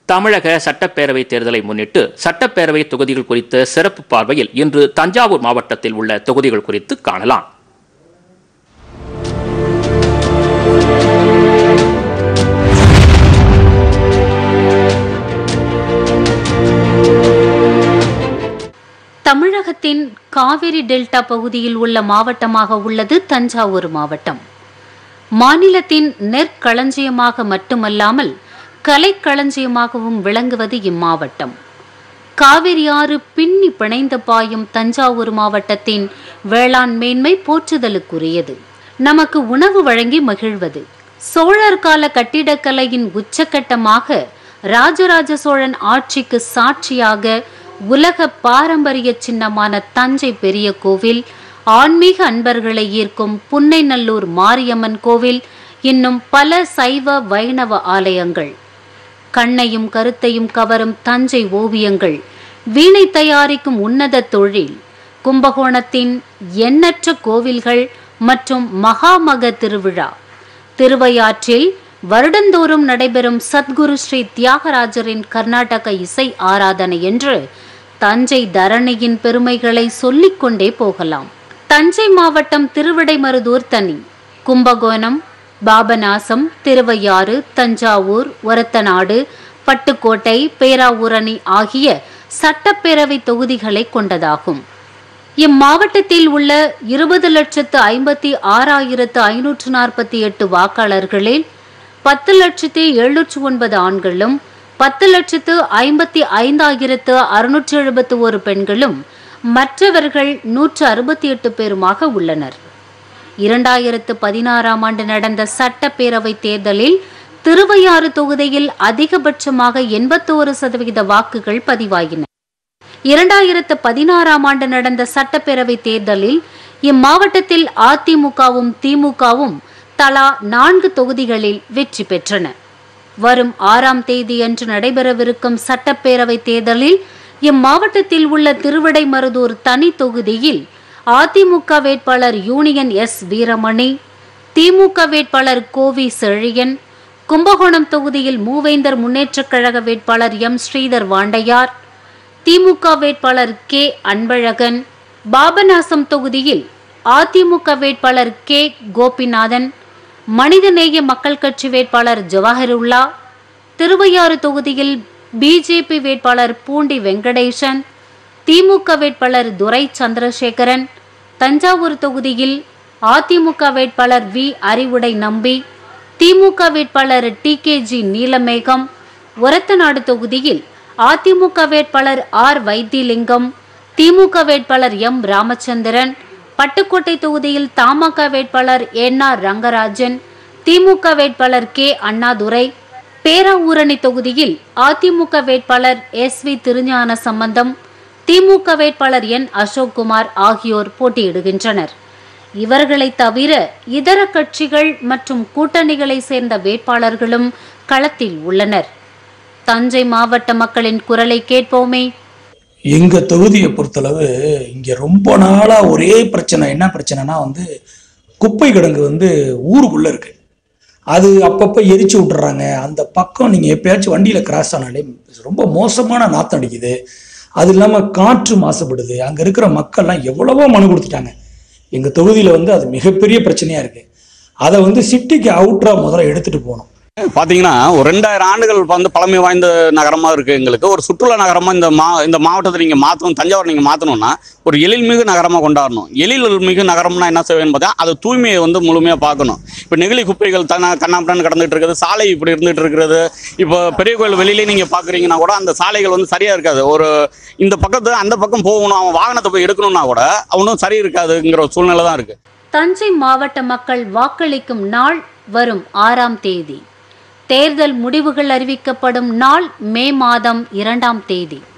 தமிழக சட்டப்பேரவை தேர்தலை முன்னிட்டு சட்டப்பேரவை தொகுதிகள் குறித்த சிறப்பு பார்வையில் இன்று தஞ்சாவூர் மாவட்டத்தில் உள்ள தொகுதிகள் குறித்து காணலாம் தமிழகத்தின் காவிரி டெல்டா பகுதியில் உள்ள மாவட்டமாக உள்ளது தஞ்சாவூர் மாவட்டம் மாநிலத்தின் நெற்களஞ்சியமாக மட்டுமல்லாமல் கலைக்களஞ்சியமாகவும் விளங்குவது இம்மாவட்டம் காவிரி ஆறு பின்னி பிணைந்த பாயும் தஞ்சாவூர் மாவட்டத்தின் வேளாண் மேன்மை போற்றுதலுக்குரியது நமக்கு உணவு வழங்கி மகிழ்வது சோழர் கால கட்டிடக்கலையின் உச்சக்கட்டமாக ராஜராஜ சோழன் ஆட்சிக்கு சாட்சியாக உலக பாரம்பரிய சின்னமான தஞ்சை பெரிய கோவில் ஆன்மீக அன்பர்களை ஈர்க்கும் புன்னைநல்லூர் மாரியம்மன் கோவில் இன்னும் பல சைவ வைணவ ஆலயங்கள் கண்ணையும் கருத்தையும் கவரும் தஞ்சை ஓவியங்கள் வீணை தயாரிக்கும் உன்னத தொழில் கும்பகோணத்தின் எண்ணற்ற கோவில்கள் மற்றும் மகாமக திருவிழா திருவையாற்றில் வருடந்தோறும் நடைபெறும் சத்குரு ஸ்ரீ தியாகராஜரின் கர்நாடக இசை ஆராதனை என்று தஞ்சை தரணியின் பெருமைகளை சொல்லிக்கொண்டே போகலாம் தஞ்சை மாவட்டம் திருவிடைமருதூர் தனி கும்பகோணம் பாபநாசம் திருவையாறு தஞ்சாவூர் ஒரத்தநாடு பட்டுக்கோட்டை பேராவூரணி ஆகிய சட்டப்பேரவை தொகுதிகளை கொண்டதாகும் இம்மாவட்டத்தில் உள்ள இருபது லட்சத்து ஐம்பத்தி ஆறாயிரத்து ஐநூற்று நாற்பத்தி எட்டு வாக்காளர்களில் பத்து லட்சத்து எழுநூற்று ஒன்பது ஆண்களும் பத்து லட்சத்து ஐம்பத்தி ஐந்தாயிரத்து அறுநூற்று எழுபத்து ஒரு பெண்களும் மற்றவர்கள் நூற்று அறுபத்தி எட்டு பேருமாக உள்ளனர் இரண்டாயிரத்து பதினாறாம் ஆண்டு நடந்த சட்டப்பேரவை தேர்தலில் திருவையாறு தொகுதியில் அதிகபட்சமாக எண்பத்தோரு சதவிகித வாக்குகள் பதிவாகின இரண்டாயிரத்து பதினாறாம் ஆண்டு நடந்த சட்டப்பேரவை தேர்தலில் இம்மாவட்டத்தில் அதிமுகவும் திமுகவும் தலா நான்கு தொகுதிகளில் வெற்றி பெற்றன வரும் ஆறாம் தேதியன்று நடைபெறவிருக்கும் சட்டப்பேரவை தேர்தலில் இம்மாவட்டத்தில் உள்ள திருவிடைமருதூர் தனி தொகுதியில் அதிமுக வேட்பாளர் யூனியன் எஸ் வீரமணி திமுக வேட்பாளர் கோவி செழியன் கும்பகோணம் தொகுதியில் மூவேந்தர் முன்னேற்றக் கழக வேட்பாளர் எம் ஸ்ரீதர் வாண்டையார் திமுக வேட்பாளர் கே அன்பழகன் பாபநாசம் தொகுதியில் அதிமுக வேட்பாளர் கே கோபிநாதன் மனிதநேய மக்கள் கட்சி வேட்பாளர் ஜவாஹருல்லா திருவையாறு தொகுதியில் பிஜேபி வேட்பாளர் பூண்டி வெங்கடேசன் திமுக வேட்பாளர் துரை சந்திரசேகரன் தஞ்சாவூர் தொகுதியில் அதிமுக வேட்பாளர் வி அறிவுடை நம்பி திமுக வேட்பாளர் T K G Neelamegam Orathanadu தொகுதியில் அதிமுக வேட்பாளர் ஆர் வைத்திலிங்கம் திமுக வேட்பாளர் எம் ராமச்சந்திரன் பட்டுக்கோட்டை தொகுதியில் தமாக வேட்பாளர் என் ஆர் ரங்கராஜன் திமுக வேட்பாளர் கே அண்ணாதுரை பேராவூரணி தொகுதியில் அதிமுக வேட்பாளர் எஸ் வி திருஞான சம்பந்தம் திமுக வேட்பாளர் என் அசோக்குமார் ஆகியோர் போட்டியிடுகின்றனர் இவர்களை தவிர இதர கட்சிகள் மற்றும் கூட்டணிகளை சேர்ந்த வேட்பாளர்களும் களத்தில் உள்ளனர் தஞ்சை மாவட்ட மக்களின் குரலை கேட்போமே எங்க தொகுதியை பொறுத்தளவு இங்க ரொம்ப நாளா ஒரே பிரச்சனை என்ன பிரச்சனைனா வந்து குப்பை கிடங்கு வந்து ஊருக்குள்ள இருக்கு அது அப்பப்போ எரிச்சு விட்டுறாங்க அந்த பக்கம் நீங்க எப்பயாச்சும் வண்டியில கிராஸ் ஆனாலே ரொம்ப மோசமான நாத்தம் அடிக்குது அது இல்லாம காற்று மாசுபடுது அங்க இருக்கிற மக்கள்லாம் எவ்வளவோ மனு கொடுத்துட்டாங்க எங்க தொகுதியில வந்து அது மிகப்பெரிய பிரச்சனையா இருக்கு அதை வந்து சிட்டிக்கு அவுட்டரா முதல்ல எடுத்துட்டு போகணும் பார்த்தீங்கன்னா ஒரு ரெண்டாயிரம் ஆண்டுகள் வந்து பழமை வாய்ந்த நகரமாக இருக்குது எங்களுக்கு ஒரு சுற்றுலா நகரமாக இந்த மா இந்த மாவட்டத்தை நீங்கள் மாற்றணும் தஞ்சாவூர் நீங்கள் மாற்றணும்னா ஒரு எழில்மிகு நகரமாக கொண்டாடணும் எழில்மிகு நகரம்னா என்ன செய்வேன்னு பார்த்தா அது தூய்மையை வந்து முழுமையாக பார்க்கணும் இப்போ நெகிழி குப்பைகள் தன கண்ணாம்புறான்னு கடந்துட்டு இருக்குது சாலை இப்படி இருந்துட்டு இருக்கிறது இப்போ பெரிய கோயில் வெளியிலே நீங்கள் பார்க்குறீங்கன்னா கூட அந்த சாலைகள் வந்து சரியாக இருக்காது ஒரு இந்த பக்கத்து அந்த பக்கம் போகணும் அவன் வாகனத்தை போய் எடுக்கணும்னா கூட அவனும் சரி இருக்காதுங்கிற ஒரு சூழ்நிலை தான் இருக்குது தஞ்சை மாவட்ட மக்கள் வாக்களிக்கும் நாள் வரும் ஆறாம் தேதி தேர்தல் முடிவுகள் அறிவிக்கப்படும் நாள் மே மாதம் இரண்டாம் தேதி